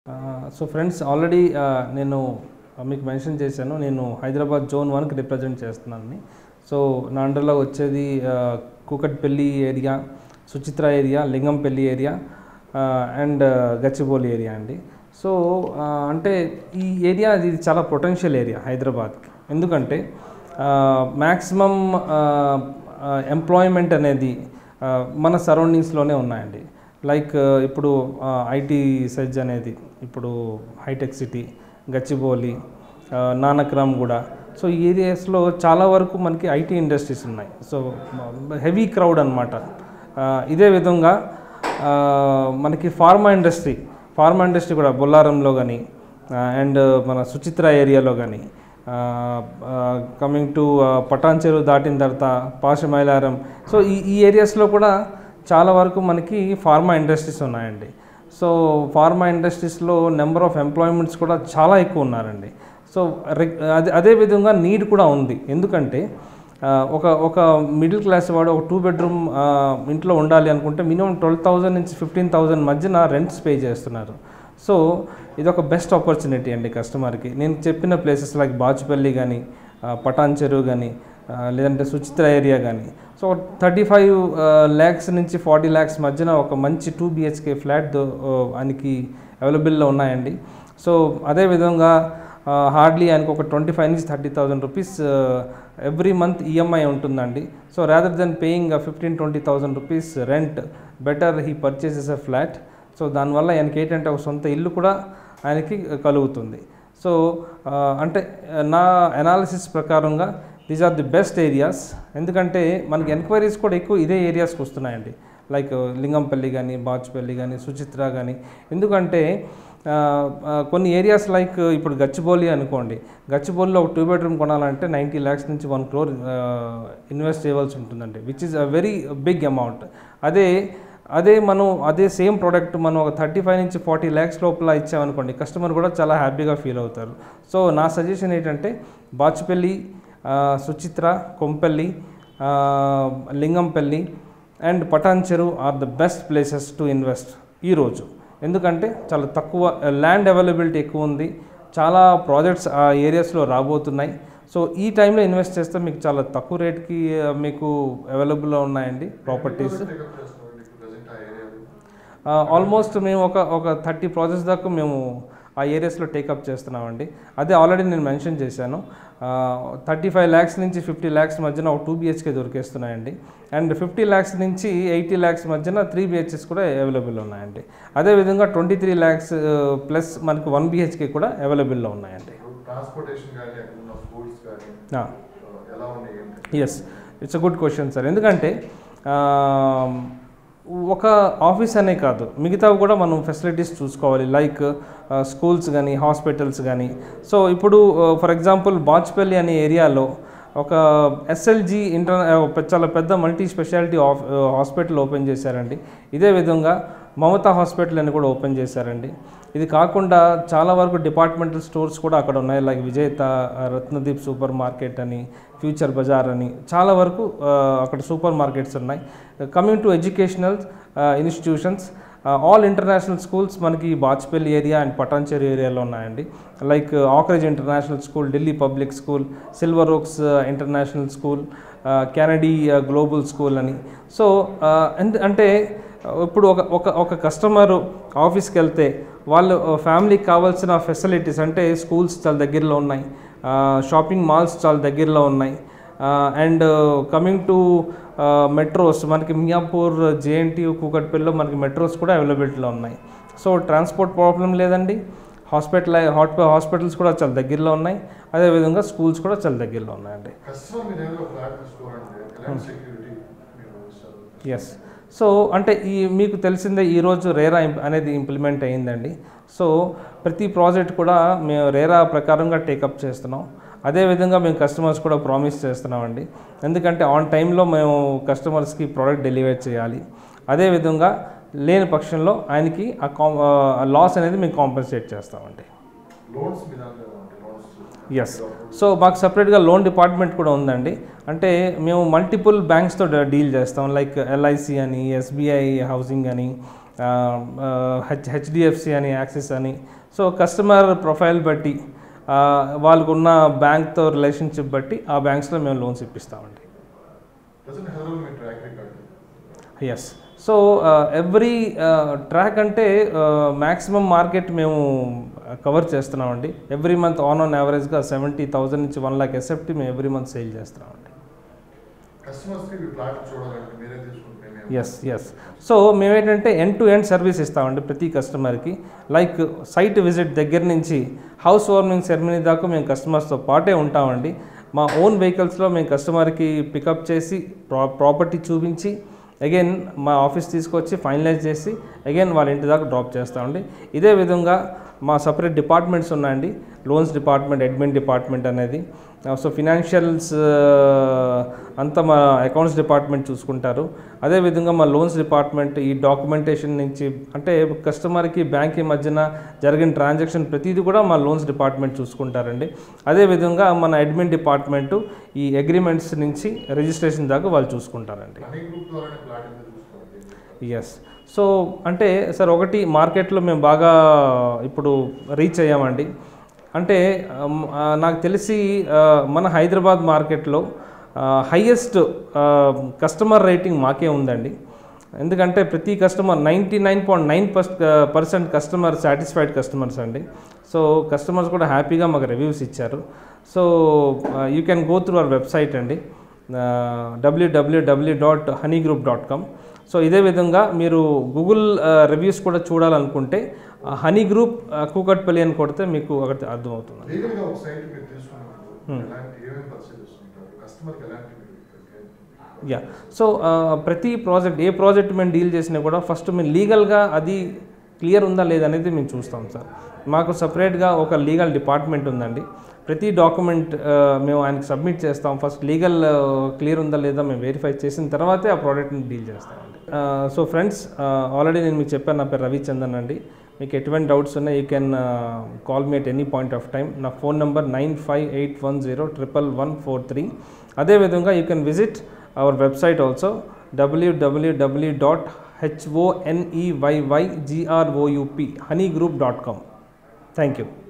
So friends already నేను మీకు mention చేశాను నేను హైదరాబాద్ జోన్ వన్కి రిప్రజెంట్ చేస్తున్నాను సో నా అండర్లో వచ్చేది ఆ, Kukatpally area Suchitra area Lingampally area and Gachibowli area అండి సో ఆ, అంటే ఈ ఏరియా ఇది చాలా పొటెన్షియల్ ఏరియా హైదరాబాద్కి ఎందుకంటే మ్యాక్సిమం ఎంప్లాయ్మెంట్ అనేది ఆ, మన సరౌండింగ్స్లోనే ఉన్నాయండి లైక్ ఇప్పుడు ఐటీ సెజ్ అనేది ఇప్పుడు హైటెక్ సిటీ గచ్చిబౌలి ఆ, నానక్రామ్ కూడా సో ఈ ఏరియాస్లో చాలా వరకు మనకి ఐటీ ఇండస్ట్రీస్ ఉన్నాయి సో హెవీ క్రౌడ్ అనమాట ఇదే విధంగా ఆ, మనకి ఫార్మా ఇండస్ట్రీ ఫార్మా ఇండస్ట్రీ కూడా బొల్లారంలో కానీ అండ్ మన సుచిత్ర ఏరియాలో కానీ కమింగ్ టు పటాన్ చెరువు దాటిన తర్వాత పాషమైలారం సో ఈ ఈ ఏరియాస్లో కూడా చాలా వరకు మనకి ఫార్మా ఇండస్ట్రీస్ ఉన్నాయండి సో ఫార్మా ఇండస్ట్రీస్లో నెంబర్ ఆఫ్ ఎంప్లాయ్మెంట్స్ కూడా చాలా ఎక్కువ ఉన్నారండి సో రెగ్ అదే అదే విధంగా నీడ్ కూడా ఉంది ఎందుకంటే ఆ, ఒక ఒక మిడిల్ క్లాస్ వాడు ఒక టూ బెడ్రూమ్ ఇంట్లో ఉండాలి అనుకుంటే మినిమం ట్వెల్వ్ థౌజండ్ నుంచి ఫిఫ్టీన్ థౌజండ్ మధ్యన రెంట్స్ పే చేస్తున్నారు సో ఇది ఒక బెస్ట్ ఆపర్చునిటీ అండి కస్టమర్కి నేను చెప్పిన ప్లేసెస్ లైక్ బాచుపల్లి కానీ పటాన్ చెరువు కానీ లేదంటే సుచిత్ర ఏరియా కానీ సో థర్టీ ఫైవ్ ల్యాక్స్ నుంచి ఫార్టీ ల్యాక్స్ మధ్యన ఒక మంచి టూ బిహెచ్కే ఫ్లాట్ ఆయనకి అవైలబుల్లో ఉన్నాయండి సో అదేవిధంగా హార్డ్లీ ఆయనకు ఒక ట్వంటీ ఫైవ్ నుంచి thirty thousand rupees every month EMI ఉంటుందండి so rather than paying fifteen twenty thousand rupees rent better he purchases a flat so దానివల్ల ఆయనకి ఏంటంటే ఒక సొంత ఇల్లు కూడా ఆయనకి కలుగుతుంది సో ఆ, అంటే ఆ, నా అనాలిసిస్ ప్రకారంగా these are the best areas ఎందుకంటే మనకి ఎంక్వైరీస్ కూడా ఎక్కువ ఇదే ఏరియాస్కి వస్తున్నాయండి లైక్ లింగంపల్లి కానీ బాచుపల్లి కానీ సుచిత్ర కానీ ఎందుకంటే ఆ, ఆ, కొన్ని ఏరియాస్ లైక్ ఇప్పుడు గచ్చిబౌలి అనుకోండి గచ్చిబౌలిలో ఒక టూ బెడ్రూమ్ కొనాలంటే నైంటీ ల్యాక్స్ నుంచి వన్ క్రోర్ ఇన్వెస్ట్ చేయవలసి ఉంటుందండి which is a very big amount అదే అదే మనం అదే సేమ్ ప్రోడక్ట్ మనం ఒక థర్టీ ఫైవ్ నుంచి ఫార్టీ ల్యాక్స్ లోపల ఇచ్చామనుకోండి కస్టమర్ కూడా చాలా హ్యాపీగా ఫీల్ అవుతారు సో నా సజెషన్ ఏంటంటే బాచుపల్లి ఆ, సుచిత్ర కొంపల్లి ఆ, Lingampalli and Patan Cheruvu are the best places to invest ఈరోజు ఎందుకంటే చాలా తక్కువ ల్యాండ్ అవైలబిలిటీ ఎక్కువ ఉంది చాలా ప్రాజెక్ట్స్ ఆ ఏరియాస్లో రాబోతున్నాయి సో ఈ టైంలో ఇన్వెస్ట్ చేస్తే మీకు చాలా తక్కువ రేట్కి ఆ, మీకు అవైలబుల్లో ఉన్నాయండి ప్రాపర్టీస్ టేకప్ చేస్తున్నామండి ఇప్పుడు ప్రజెంట్ ఆ ఏరియాలో ఆల్మోస్ట్ మేము ఒక ఒక థర్టీ ప్రాజెక్ట్స్ దాకా మేము ఆ ఏరియాస్లో టేకప్ చేస్తున్నామండి అదే ఆల్రెడీ నేను మెన్షన్ చేశాను థర్టీ ఫైవ్ ల్యాక్స్ నుంచి ఫిఫ్టీ ల్యాక్స్ మధ్యన ఒక టూ బిహెచ్కే దొరికేస్తున్నాయండి అండ్ ఫిఫ్టీ ల్యాక్స్ నుంచి ఎయిటీ ల్యాక్స్ మధ్యన త్రీ బిహెచ్ఎస్ కూడా అవైలబుల్ ఉన్నాయండి అదేవిధంగా ట్వంటీ త్రీ ల్యాక్స్ ప్లస్ మనకి వన్ బిహెచ్కే కూడా అవైలబుల్లో ఉన్నాయండి ట్రాన్స్పోర్టేషన్ కానీ అక్కడ ఉన్న స్కూల్స్ కానీ ఆ. ఎలా ఉన్నాయి ఏంటి yes it's a good question sir ఎందుకంటే ఆ, ఒక ఆఫీస్ అనే కాదు మిగతావి కూడా మనం ఫెసిలిటీస్ చూసుకోవాలి లైక్ స్కూల్స్ కానీ హాస్పిటల్స్ కానీ సో ఇప్పుడు ఫర్ ఎగ్జాంపుల్ బాచ్పల్లి అనే ఏరియాలో ఒక ఎస్ఎల్జి ఇంటర్ ఆ, చాలా పెద్ద multi speciality of hospital open చేశారండి ఇదే విధంగా మమతా హాస్పిటల్ అని కూడా ఓపెన్ చేశారండి ఇది కాకుండా చాలా వరకు డిపార్ట్మెంటల్ స్టోర్స్ కూడా అక్కడ ఉన్నాయి లైక్ విజేత ఆ, రత్నదీప్ సూపర్ మార్కెట్ అని ఫ్యూచర్ బజార్ అని చాలా వరకు ఆ, అక్కడ సూపర్ మార్కెట్స్ ఉన్నాయి coming to educational institutions all international schools మనకి బాచ్పల్లి ఏరియా అండ్ పటాన్చేరు ఏరియాలో ఉన్నాయండి like Oakridge international school Delhi public school Silver Oaks international school Kennedy global school అని సో అంటే ఇప్పుడు ఒక ఒక ఒక కస్టమర్ ఆఫీస్కి వెళ్తే వాళ్ళు ఫ్యామిలీకి కావాల్సిన ఫెసిలిటీస్ అంటే స్కూల్స్ చాలా దగ్గరలో ఉన్నాయి షాపింగ్ మాల్స్ చాలా దగ్గరలో ఉన్నాయి అండ్ కమింగ్ టు మెట్రోస్ మనకి మియాపూర్ జేఎన్టీయూ కూకట్పల్లిలో మనకి మెట్రోస్ కూడా అవైలబిలిటీలో ఉన్నాయి సో ట్రాన్స్పోర్ట్ ప్రాబ్లం లేదండి హాస్పిటల్ హాట్ హాస్పిటల్స్ కూడా చాలా దగ్గరలో ఉన్నాయి అదేవిధంగా స్కూల్స్ కూడా చాలా దగ్గరలో ఉన్నాయండి కస్టమర్ మీ దగ్గర ఫ్లాట్ తీసుకోవాలంటే ఎలాంటి సెక్యూరిటీ మీరు ఇస్తారు ఎస్ సో అంటే ఈ మీకు తెలిసిందే ఈరోజు రేరా ఇంప్- అనేది ఇంప్లిమెంట్ అయ్యిందండి సో ప్రతి ప్రాజెక్ట్ కూడా మేము రేరా ప్రకారంగా టేకప్ చేస్తున్నాం అదేవిధంగా మేము కస్టమర్స్ కూడా ప్రామిస్ చేస్తున్నామండి ఎందుకంటే ఆన్ టైంలో మేము కస్టమర్స్కి ప్రోడక్ట్ డెలివర్ చేయాలి అదేవిధంగా లేని పక్షంలో ఆయనకి ఆ కాం లాస్ అనేది మేము కాంపెన్సేట్ చేస్తామండి లోన్స్ మీ దాంట్లో ఎలా ఉంటాయి లోన్స్ ఎస్ సో మాకు సపరేట్గా లోన్ డిపార్ట్మెంట్ కూడా ఉందండి అంటే మేము మల్టిపుల్ బ్యాంక్స్తో డీల్ చేస్తాం లైక్ ఎల్ఐసి అని ఎస్బీఐ హౌసింగ్ అని హెచ్ హెచ్డిఎఫ్సి అని యాక్సిస్ అని సో కస్టమర్ ప్రొఫైల్ బట్టి ఆ, వాళ్ళకున్న బ్యాంక్తో రిలేషన్షిప్ బట్టి ఆ బ్యాంక్స్లో మేము లోన్స్ ఇప్పిస్తామండి ప్రజెంట్ హైదరాబాద్ మీ track record yes so every track అంటే మ్యాక్సిమం మార్కెట్ మేము కవర్ చేస్తున్నామండి ఎవ్రీ మంత్ ఆన్ ఆన్ యావరేజ్గా సెవెంటీ థౌజండ్ నుంచి వన్ లాక్ ఎస్ఎఫ్టీ మేము ఎవ్రీ మంత్ సేల్ చేస్తున్నామండి కస్టమర్స్కి ఈ ప్లాట్ చూడాలంటే మీరే తీసుకుంటే మేము ఎస్ ఎస్ సో మేమేంటంటే ఎండ్ టు ఎండ్ సర్వీస్ ఇస్తామండి ప్రతి కస్టమర్కి లైక్ సైట్ విజిట్ దగ్గర నుంచి హౌస్ వార్మింగ్ సెరమనీ దాకా మేము కస్టమర్స్తో పాటే ఉంటామండి మా ఓన్ వెహికల్స్లో మేము కస్టమర్కి పికప్ చేసి ప్రా ప్రాపర్టీ చూపించి అగైన్ మా ఆఫీస్ తీసుకొచ్చి ఫైనలైజ్ చేసి అగైన్ వాళ్ళ ఇంటి దాకా డ్రాప్ చేస్తామండి ఇదే విధంగా మా సపరేట్ డిపార్ట్మెంట్స్ ఉన్నాయండి లోన్స్ డిపార్ట్మెంట్ అడ్మిన్ డిపార్ట్మెంట్ అనేది సో ఫినాన్షియల్స్ అంతా మా అకౌంట్స్ డిపార్ట్మెంట్ చూసుకుంటారు అదేవిధంగా మా లోన్స్ డిపార్ట్మెంట్ ఈ డాక్యుమెంటేషన్ నుంచి అంటే కస్టమర్కి బ్యాంక్ మధ్యన జరిగిన ట్రాన్సాక్షన్ ప్రతిదీ కూడా మా లోన్స్ డిపార్ట్మెంట్ చూసుకుంటారండి అదేవిధంగా మన అడ్మిన్ డిపార్ట్మెంటు ఈ అగ్రిమెంట్స్ నుంచి రిజిస్ట్రేషన్ దాకా వాళ్ళు చూసుకుంటారండి హనీ గ్రూప్ ద్వారానే ప్లాట్ ఎందుకు తీసుకోవాలి ఎస్ సో అంటే సార్ ఒకటి మార్కెట్లో మేము బాగా ఇప్పుడు రీచ్ అయ్యామండి అంటే అమ్, ఆ, నాకు తెలిసి ఆ, మన హైదరాబాద్ మార్కెట్లో హైయెస్ట్ కస్టమర్ రేటింగ్ మాకే ఉందండి ఎందుకంటే ప్రతి customer ninety nine point nine percent customer satisfied customers అండి సో కస్టమర్స్ కూడా హ్యాపీగా మాకు రివ్యూస్ ఇచ్చారు so you can go through our website అండి W W W dot Honey group dot com so ఇదే విధంగా మీరు గూగుల్ రివ్యూస్ కూడా చూడాలనుకుంటే హనీ గ్రూప్ కూకట్పల్లి అని కొడితే మీకు ఒకటి అర్థమవుతుంది లీగల్గా ఒక సైట్ మీరు తీసుకున్నప్పుడు ఎలాంటి ఏమేమి పరిశీలిస్తుంటారు కస్టమర్కి ఎలాంటి మీరు యా సో ప్రతి ప్రాజెక్ట్ ఏ ప్రాజెక్ట్ మేము డీల్ చేసినా కూడా ఫస్ట్ మేము లీగల్గా అది క్లియర్ ఉందా లేదా అనేది మేము చూస్తాం సార్ మాకు సపరేట్గా ఒక లీగల్ డిపార్ట్మెంట్ ఉందండి ప్రతి డాక్యుమెంట్ మేము ఆయనకి సబ్మిట్ చేస్తాం ఫస్ట్ లీగల్ క్లియర్ ఉందా లేదా మేము వెరిఫై చేసిన తర్వాతే ఆ ప్రోడక్ట్ని డీల్ చేస్తామండి సో ఫ్రెండ్స్ ఆల్రెడీ నేను మీకు చెప్పాను నా పేరు రవిచందన్ అండి మీకు ఎటువంటి డౌట్స్ ఉన్నాయి you can call me at any point of time నా phone number nine five eight one zero triple one four three అదేవిధంగా you can visit our website also W W W dot H O N E Y Y G R O U P Honey group dot com thank you